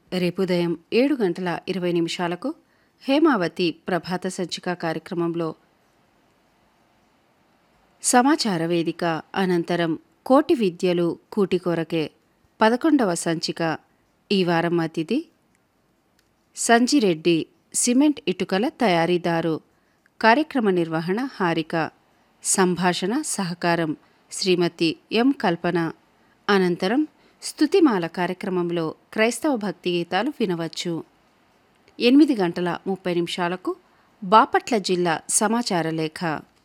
రేపు ఉదయం ఏడు గంటల ఇరవై నిమిషాలకు హేమావతి ప్రభాత సంచిక కార్యక్రమంలో సమాచార వేదిక అనంతరం కోటి విద్యలు కూటి కొరకే పదకొండవ సంచిక ఈ వారం అతిథి సంజిరెడ్డి సిమెంట్ ఇటుకల తయారీదారు కార్యక్రమ నిర్వహణ హారిక సంభాషణ సహకారం శ్రీమతి ఎం కల్పన అనంతరం స్తుతిమాల కార్యక్రమంలో క్రైస్తవ భక్తి గీతాలు వినవచ్చు ఎనిమిది గంటల ముప్పై నిమిషాలకు బాపట్ల జిల్లా సమాచార లేఖ